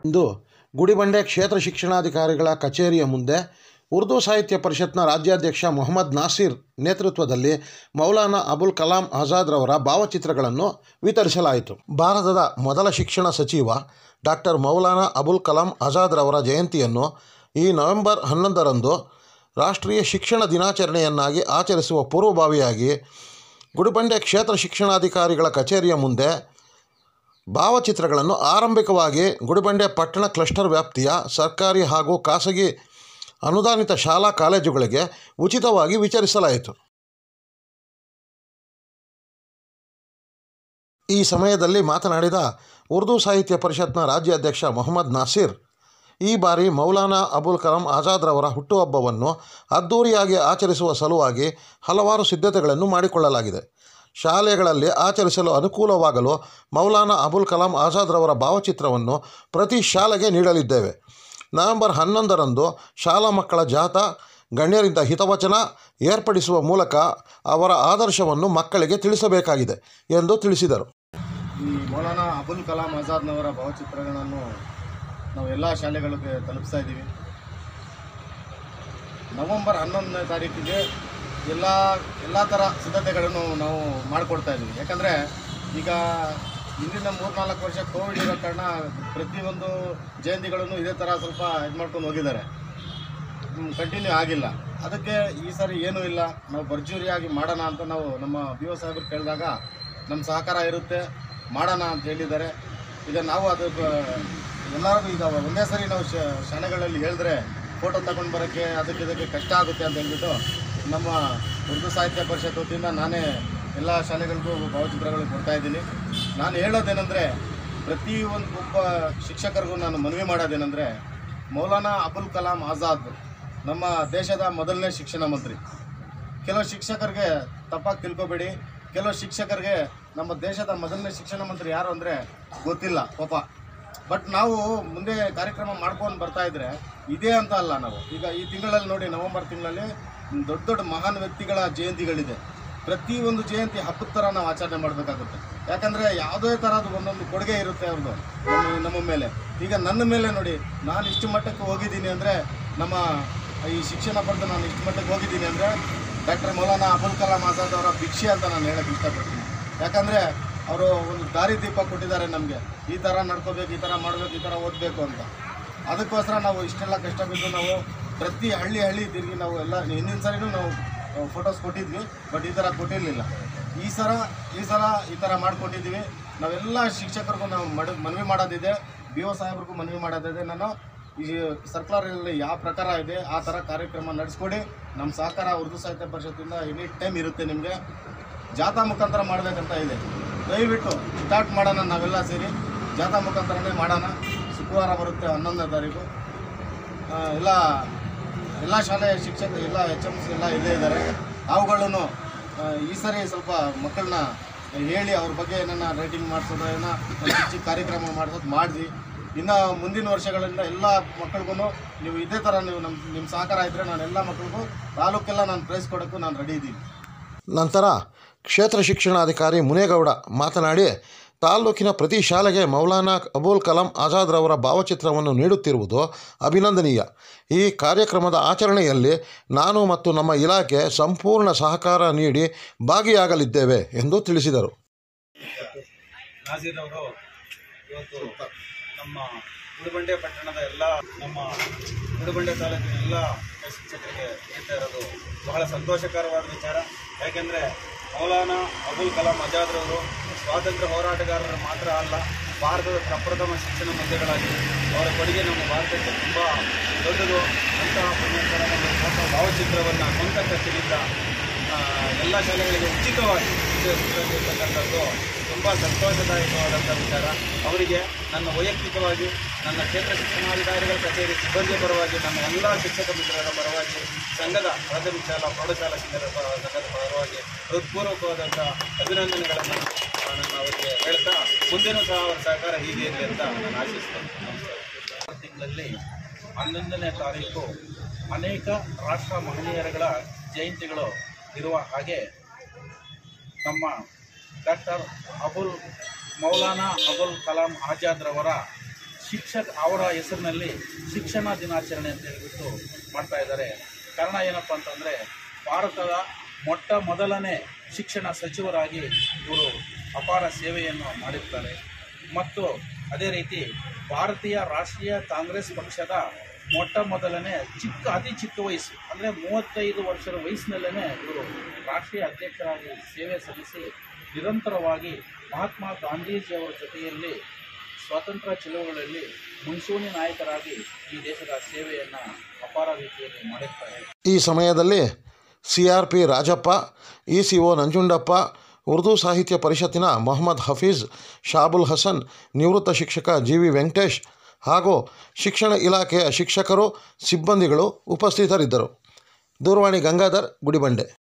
ಇಂದು ಗುಡಿಬಂಡೆ ಕ್ಷೇತ್ರ ಶಿಕ್ಷಣಾಧಿಕಾರಿಗಳ ಕಚೇರಿಯ ಮುಂದೆ ಉರ್ದು ಸಾಹಿತ್ಯ ಪರಿಷತ್ನ ರಾಜ್ಯಾಧ್ಯಕ್ಷ ಮೊಹಮ್ಮದ್ ನಾಸೀರ್ ನೇತೃತ್ವದಲ್ಲಿ ಮೌಲಾನಾ ಅಬುಲ್ ಕಲಾಂ ಆಜಾದ್ ರವರ ಭಾವಚಿತ್ರಗಳನ್ನು ವಿತರಿಸಲಾಯಿತು ಭಾರತದ ಮೊದಲ ಶಿಕ್ಷಣ ಸಚಿವ ಡಾಕ್ಟರ್ ಮೌಲಾನಾ ಅಬುಲ್ ಕಲಾಂ ಆಜಾದ್ ರವರ ಜಯಂತಿಯನ್ನು ಈ ನವೆಂಬರ್ ಹನ್ನೊಂದರಂದು ರಾಷ್ಟ್ರೀಯ ಶಿಕ್ಷಣ ದಿನಾಚರಣೆಯನ್ನಾಗಿ ಆಚರಿಸುವ ಪೂರ್ವಭಾವಿಯಾಗಿ ಗುಡಿಬಂಡೆ ಕ್ಷೇತ್ರ ಶಿಕ್ಷಣಾಧಿಕಾರಿಗಳ ಕಚೇರಿಯ ಮುಂದೆ ಭಾವಚಿತ್ರಗಳನ್ನು ಆರಂಭಿಕವಾಗಿ ಗುಡಿಬಂಡೆ ಪಟ್ಟಣ ಕ್ಲಸ್ಟರ್ ವ್ಯಾಪ್ತಿಯ ಸರ್ಕಾರಿ ಹಾಗೂ ಖಾಸಗಿ ಅನುದಾನಿತ ಶಾಲಾ ಕಾಲೇಜುಗಳಿಗೆ ಉಚಿತವಾಗಿ ವಿತರಿಸಲಾಯಿತು ಈ ಸಮಯದಲ್ಲಿ ಮಾತನಾಡಿದ ಉರ್ದು ಸಾಹಿತ್ಯ ಪರಿಷತ್ನ ರಾಜ್ಯಾಧ್ಯಕ್ಷ ಮೊಹಮ್ಮದ್ ನಾಸೀರ್ ಈ ಬಾರಿ ಮೌಲಾನಾ ಅಬುಲ್ ಕಲಾಂ ಆಜಾದ್ ರವರ ಹುಟ್ಟುಹಬ್ಬವನ್ನು ಅದ್ಧೂರಿಯಾಗಿ ಆಚರಿಸುವ ಸಲುವಾಗಿ ಹಲವಾರು ಸಿದ್ಧತೆಗಳನ್ನು ಮಾಡಿಕೊಳ್ಳಲಾಗಿದೆ ಶಾಲೆಗಳಲ್ಲಿ ಆಚರಿಸಲು ಅನುಕೂಲವಾಗಲು ಮೌಲಾನಾ ಅಬುಲ್ ಕಲಾಂ ಆಜಾದ್ ರವರ ಭಾವಚಿತ್ರವನ್ನು ಪ್ರತಿ ಶಾಲೆಗೆ ನೀಡಲಿದ್ದೇವೆ ನವೆಂಬರ್ ಹನ್ನೊಂದರಂದು ಶಾಲಾ ಮಕ್ಕಳ ಜಾಥಾ ಗಣ್ಯರಿಂದ ಹಿತವಚನ ಏರ್ಪಡಿಸುವ ಮೂಲಕ ಅವರ ಆದರ್ಶವನ್ನು ಮಕ್ಕಳಿಗೆ ತಿಳಿಸಬೇಕಾಗಿದೆ ಎಂದು ತಿಳಿಸಿದರು ಈ ಮೌಲಾನಾ ಅಬುಲ್ ಕಲಾಂ ಆಜಾದ್ನವರ ಭಾವಚಿತ್ರಗಳನ್ನು ನಾವು ಎಲ್ಲ ಶಾಲೆಗಳಿಗೆ ತಲುಪಿಸ್ತಾ ಇದ್ದೀವಿ ನವೆಂಬರ್ ಹನ್ನೊಂದನೇ ತಾರೀಕಿಗೆ ಎಲ್ಲ ಎಲ್ಲ ಥರ ಸಿದ್ಧತೆಗಳನ್ನು ನಾವು ಮಾಡಿಕೊಡ್ತಾ ಇದ್ದೀವಿ ಯಾಕಂದರೆ ಈಗ ಇಂದಿನ ಮೂರ್ನಾಲ್ಕು ವರ್ಷ ಕೋವಿಡ್ ಇರೋ ಕಾರಣ ಪ್ರತಿಯೊಂದು ಜಯಂತಿಗಳನ್ನು ಇದೇ ಥರ ಸ್ವಲ್ಪ ಇದು ಮಾಡ್ಕೊಂಡು ಹೋಗಿದ್ದಾರೆ ಕಂಟಿನ್ಯೂ ಆಗಿಲ್ಲ ಅದಕ್ಕೆ ಈ ಸಾರಿ ಏನೂ ಇಲ್ಲ ನಾವು ಭರ್ಜರಿಯಾಗಿ ಮಾಡೋಣ ಅಂತ ನಾವು ನಮ್ಮ ಬಿ ಒ ಸಾಹೇಬರು ಕೇಳಿದಾಗ ನಮ್ಮ ಸಹಕಾರ ಇರುತ್ತೆ ಮಾಡೋಣ ಅಂತ ಹೇಳಿದ್ದಾರೆ ಈಗ ನಾವು ಅದು ಎಲ್ಲರಿಗೂ ಈಗ ಒಂದೇ ಸರಿ ನಾವು ಶ ಶಾಲೆಗಳಲ್ಲಿ ಹೇಳಿದ್ರೆ ಫೋಟೋ ತಗೊಂಡು ಬರೋಕ್ಕೆ ಅದಕ್ಕೆ ಇದಕ್ಕೆ ಕಷ್ಟ ಆಗುತ್ತೆ ಅಂತ ಹೇಳ್ಬಿಟ್ಟು ನಮ್ಮ ಉರ್ದು ಸಾಹಿತ್ಯ ಪರಿಷತ್ ವತಿಯಿಂದ ನಾನೇ ಎಲ್ಲ ಶಾಲೆಗಳಿಗೂ ಭಾವಚಿತ್ರಗಳು ಕೊಡ್ತಾ ಇದ್ದೀನಿ ನಾನು ಹೇಳೋದೇನೆಂದರೆ ಪ್ರತಿಯೊಂದು ಒಬ್ಬ ಶಿಕ್ಷಕರಿಗೂ ನಾನು ಮನವಿ ಮಾಡೋದೇನೆಂದರೆ ಮೌಲಾನಾ ಅಬುಲ್ ಕಲಾಂ ಆಜಾದ್ ನಮ್ಮ ದೇಶದ ಮೊದಲನೇ ಶಿಕ್ಷಣ ಮಂತ್ರಿ ಕೆಲವು ಶಿಕ್ಷಕರಿಗೆ ತಪ್ಪಾಗಿ ತಿಳ್ಕೊಬೇಡಿ ಕೆಲವು ಶಿಕ್ಷಕರಿಗೆ ನಮ್ಮ ದೇಶದ ಮೊದಲನೇ ಶಿಕ್ಷಣ ಮಂತ್ರಿ ಯಾರು ಅಂದರೆ ಗೊತ್ತಿಲ್ಲ ಪಾಪ ಬಟ್ ನಾವು ಮುಂದೆ ಕಾರ್ಯಕ್ರಮ ಮಾಡ್ಕೊಂಡು ಬರ್ತಾ ಇದ್ರೆ ಇದೇ ಅಂತ ಅಲ್ಲ ನಾವು ಈಗ ಈ ತಿಂಗಳಲ್ಲಿ ನೋಡಿ ನವೆಂಬರ್ ತಿಂಗಳಲ್ಲಿ ದೊಡ್ಡ ದೊಡ್ಡ ಮಹಾನ್ ವ್ಯಕ್ತಿಗಳ ಜಯಂತಿಗಳಿದೆ ಪ್ರತಿಯೊಂದು ಜಯಂತಿ ಹಬ್ಬದ ಥರ ನಾವು ಆಚರಣೆ ಮಾಡಬೇಕಾಗುತ್ತೆ ಯಾಕಂದರೆ ಯಾವುದೇ ಥರದ ಒಂದೊಂದು ಕೊಡುಗೆ ಇರುತ್ತೆ ಅವ್ರದ್ದು ನಮ್ಮ ನಮ್ಮ ಮೇಲೆ ಈಗ ನನ್ನ ಮೇಲೆ ನೋಡಿ ನಾನು ಇಷ್ಟು ಮಟ್ಟಕ್ಕೆ ಹೋಗಿದ್ದೀನಿ ಅಂದರೆ ನಮ್ಮ ಈ ಶಿಕ್ಷಣ ಪಡೆದು ನಾನು ಇಷ್ಟು ಮಟ್ಟಕ್ಕೆ ಹೋಗಿದ್ದೀನಿ ಅಂದರೆ ಡಾಕ್ಟರ್ ಮೌಲಾನಾ ಅಬುಲ್ ಕಲಾಂ ಆಜಾದ್ ಅವರ ಭಿಕ್ಷೆ ಅಂತ ನಾನು ಹೇಳಕ್ಕೆ ಇಷ್ಟಪಡ್ತೀನಿ ಯಾಕಂದರೆ ಅವರು ಒಂದು ದಾರಿ ದೀಪ ಕೊಟ್ಟಿದ್ದಾರೆ ನಮಗೆ ಈ ಥರ ನಡ್ಕೋಬೇಕು ಈ ಥರ ಮಾಡಬೇಕು ಈ ಥರ ಓದಬೇಕು ಅಂತ ಅದಕ್ಕೋಸ್ಕರ ನಾವು ಇಷ್ಟೆಲ್ಲ ಕಷ್ಟ ಬಿದ್ದು ನಾವು ಪ್ರತಿ ಹಳ್ಳಿ ಹಳ್ಳಿ ತಿರುಗಿ ನಾವು ಎಲ್ಲ ಹಿಂದಿನ ಸರಿನೂ ನಾವು ಫೋಟೋಸ್ ಕೊಟ್ಟಿದ್ವಿ ಬಟ್ ಈ ಥರ ಕೊಟ್ಟಿರಲಿಲ್ಲ ಈ ಸಲ ಈ ಸಲ ಈ ಥರ ಮಾಡಿಕೊಟ್ಟಿದ್ದೀವಿ ನಾವೆಲ್ಲ ಶಿಕ್ಷಕರಿಗೂ ನಾವು ಮಡ ಮನವಿ ಮಾಡೋದಿದೆ ಬಿ ಒ ಸಾಹೇಬ್ರಿಗೂ ಮನವಿ ಮಾಡೋದಿದೆ ನಾನು ಈ ಸರ್ಕಾರದಲ್ಲಿ ಯಾವ ಪ್ರಕಾರ ಇದೆ ಆ ಥರ ಕಾರ್ಯಕ್ರಮ ನಡೆಸ್ಕೊಡಿ ನಮ್ಮ ಸಹಕಾರ ಉರ್ದು ಸಾಹಿತ್ಯ ಪರಿಷತ್ತಿಂದ ಎನಿ ಟೈಮ್ ಇರುತ್ತೆ ನಿಮಗೆ ಜಾಥಾ ಮುಖಾಂತರ ಮಾಡಬೇಕಂತ ಇದೆ ದಯವಿಟ್ಟು ಸ್ಟಾರ್ಟ್ ಮಾಡೋಣ ನಾವೆಲ್ಲ ಸೇರಿ ಜಾಥಾ ಮುಖಾಂತರನೇ ಮಾಡೋಣ ಶುಕ್ರವಾರ ಬರುತ್ತೆ ಹನ್ನೊಂದನೇ ತಾರೀಕು ಆ, ಎಲ್ಲ ಎಲ್ಲ ಶಾಲೆಯ ಶಿಕ್ಷಕರು ಎಲ್ಲ ಎಚ್ ಎಮ್ ಸಿ ಎಲ್ಲ ಇಲ್ಲೇ ಇದ್ದಾರೆ ಅವುಗಳನ್ನು ಈ ಸರಿ ಸ್ವಲ್ಪ ಮಕ್ಕಳನ್ನ ಹೇಳಿ ಅವ್ರ ಬಗ್ಗೆ ಏನನ್ನ ರೈಟಿಂಗ್ ಮಾಡಿಸೋದು ಏನೋ ಒಂದು ಚಿಕ್ಕ ಚಿಕ್ಕ ಕಾರ್ಯಕ್ರಮ ಮಾಡಿಸೋದು ಮಾಡಿದ್ವಿ ಇನ್ನು ಮುಂದಿನ ವರ್ಷಗಳಿಂದ ಎಲ್ಲ ಮಕ್ಕಳಿಗೂ ನೀವು ಇದೇ ಥರ ನೀವು ನಮ್ಮ ನಿಮ್ಮ ಸಹಕಾರ ಇದ್ದರೆ ನಾನು ಎಲ್ಲ ಮಕ್ಕಳಿಗೂ ತಾಲೂಕೆಲ್ಲ ನಾನು ಪ್ರೈಸ್ ಕೊಡೋಕ್ಕೂ ನಾನು ರೆಡಿ ಇದ್ದೀನಿ ನಂತರ ಕ್ಷೇತ್ರ ಶಿಕ್ಷಣಾಧಿಕಾರಿ ಮುನೇಗೌಡ ಮಾತನಾಡಿ ತಾಲ್ಲೂಕಿನ ಪ್ರತಿ ಶಾಲೆಗೆ ಮೌಲಾನಾ ಅಬುಲ್ ಕಲಾಂ ಆಜಾದ್ ರವರ ಭಾವಚಿತ್ರವನ್ನು ನೀಡುತ್ತಿರುವುದು ಅಭಿನಂದನೀಯ ಈ ಕಾರ್ಯಕ್ರಮದ ಆಚರಣೆಯಲ್ಲಿ ನಾನು ಮತ್ತು ನಮ್ಮ ಇಲಾಖೆ ಸಂಪೂರ್ಣ ಸಹಕಾರ ನೀಡಿ ಭಾಗಿಯಾಗಲಿದ್ದೇವೆ ಎಂದು ತಿಳಿಸಿದರು ನಾಜೀರ್ ಅವರು ಇವತ್ತು ನಮ್ಮ ಉಡುಬಂಡೆ ಪಟ್ಟಣದ ಎಲ್ಲ ನಮ್ಮ ಉಡುಬಂಡೆ ತಾಲೂಕಿನ ಎಲ್ಲ ಶಿಕ್ಷಕರಿಗೆ ನೀಡ್ತಾ ಇರೋದು ಬಹಳ ಸಂತೋಷಕರವಾದ ವಿಚಾರ ಯಾಕೆಂದರೆ ಮೌಲಾನಾ ಅಬುಲ್ ಕಲಾಂ ಆಜಾದ್ರವರು ಸ್ವಾತಂತ್ರ್ಯ ಹೋರಾಟಗಾರರು ಮಾತ್ರ ಅಲ್ಲ ಭಾರತದ ಪ್ರಪ್ರಥಮ ಶಿಕ್ಷಣ ಮಂತ್ರಿಗಳಾಗಿ ಅವರ ಕೊಡುಗೆ ನಮ್ಮ ಭಾರತಕ್ಕೆ ತುಂಬ ದೊಡ್ಡದು ಅಂತಹ ಪುಣ್ಯಕರ ನಮ್ಮ ಭಾವಚಿತ್ರವನ್ನು ಸ್ವಂತ ಖರ್ಚಿನಿಂದ ಆ, ಎಲ್ಲ ಶಾಲೆಗಳಿಗೆ ಉಚಿತವಾಗಿ ವಿತರಿಸಿರ್ತಕ್ಕಂಥದ್ದು ತುಂಬ ಸಂತೋಷದಾಯಕವಾದಂಥ ವಿಚಾರ ಅವರಿಗೆ ನನ್ನ ವೈಯಕ್ತಿಕವಾಗಿ ನನ್ನ ಕ್ಷೇತ್ರ ಶಿಕ್ಷಣಾಧಿಕಾರಿಗಳ ಕಚೇರಿ ಸಿಬ್ಬಂದಿಯ ಪರವಾಗಿ ನನ್ನ ಎಲ್ಲ ಶಿಕ್ಷಕ ಮಿತ್ರರ ಪರವಾಗಿ ಸಂಘದ ಪ್ರಾಥಮಿಕ ಶಾಲಾ ಪ್ರೌಢಶಾಲಾ ಶಿಕ್ಷಕರ ಪರ- ಸಂಘದ ಪರವಾಗಿ ಹೃತ್ಪೂರ್ವಕವಾದಂಥ ಅಭಿನಂದನೆಗಳನ್ನು ನಾನು ಅವರಿಗೆ ಹೇಳ್ತಾ ಮುಂದಿನ ಸಹ ಅವರ ಸಹಕಾರ ಹೀಗೆ ಇರಲಿ ಅಂತ ನಾನು ಆಶಿಸ್ತೇನೆ ನಮಸ್ಕಾರ ತಿಂಗಳಲ್ಲಿ ಹನ್ನೊಂದನೇ ತಾರೀಕು ಅನೇಕ ರಾಷ್ಟ್ರ ಮಹನೀಯರುಗಳ ಜಯಂತಿಗಳು ಇರುವ ಹಾಗೆ ನಮ್ಮ ಡಾಕ್ಟರ್ ಅಬುಲ್ ಮೌಲಾನಾ ಅಬುಲ್ ಕಲಾಂ ಆಜಾದ್ರವರ ಶಿಕ್ಷಕ ಅವರ ಹೆಸರಿನಲ್ಲಿ ಶಿಕ್ಷಣ ದಿನಾಚರಣೆ ಅಂತ ಹೇಳ್ಬಿಟ್ಟು ಮಾಡ್ತಾ ಇದ್ದಾರೆ ಕಾರಣ ಏನಪ್ಪ ಅಂತಂದರೆ ಭಾರತದ ಮೊಟ್ಟ ಮೊದಲನೇ ಶಿಕ್ಷಣ ಸಚಿವರಾಗಿ ಇವರು ಅಪಾರ ಸೇವೆಯನ್ನು ಮಾಡಿರ್ತಾರೆ ಮತ್ತು ಅದೇ ರೀತಿ ಭಾರತೀಯ ರಾಷ್ಟ್ರೀಯ ಕಾಂಗ್ರೆಸ್ ಪಕ್ಷದ ಮೊಟ್ಟ ಮೊದಲನೇ ಚಿಕ್ಕ ಅತಿ ಚಿಕ್ಕ ವಯಸ್ಸು ಅಂದರೆ ಮೂವತ್ತೈದು ವರ್ಷದ ವಯಸ್ಸಿನಲ್ಲೇ ಇವರು ರಾಷ್ಟ್ರೀಯ ಅಧ್ಯಕ್ಷರಾಗಿ ಸೇವೆ ಸಲ್ಲಿಸಿ ನಿರಂತರವಾಗಿ ಮಹಾತ್ಮ ಗಾಂಧೀಜಿಯವರ ಜೊತೆಯಲ್ಲಿ ಸ್ವಾತಂತ್ರ್ಯ ಚಳುವಳಿಯಲ್ಲಿ ಮುಂಚೂಣಿ ನಾಯಕರಾಗಿ ಈ ದೇಶದ ಸೇವೆಯನ್ನು ಅಪಾರ ರೀತಿಯಲ್ಲಿ ಮಾಡಿರ್ತಾರೆ ಈ ಸಮಯದಲ್ಲಿ C R P Rajappa E C O Nanjundappa Urdu ಸಾಹಿತ್ಯ ಪರಿಷತ್ತಿನ ಮೊಹಮ್ಮದ್ ಹಫೀಜ್ ಶಾಬುಲ್ ಹಸನ್ ನಿವೃತ್ತ ಶಿಕ್ಷಕ ಜಿ ವಿ ವೆಂಕಟೇಶ್ ಹಾಗೂ ಶಿಕ್ಷಣ ಇಲಾಖೆಯ ಶಿಕ್ಷಕರು ಸಿಬ್ಬಂದಿಗಳು ಉಪಸ್ಥಿತರಿದ್ದರು ದೂರವಾಣಿ ಗಂಗಾಧರ್ ಗುಡಿಬಂಡೆ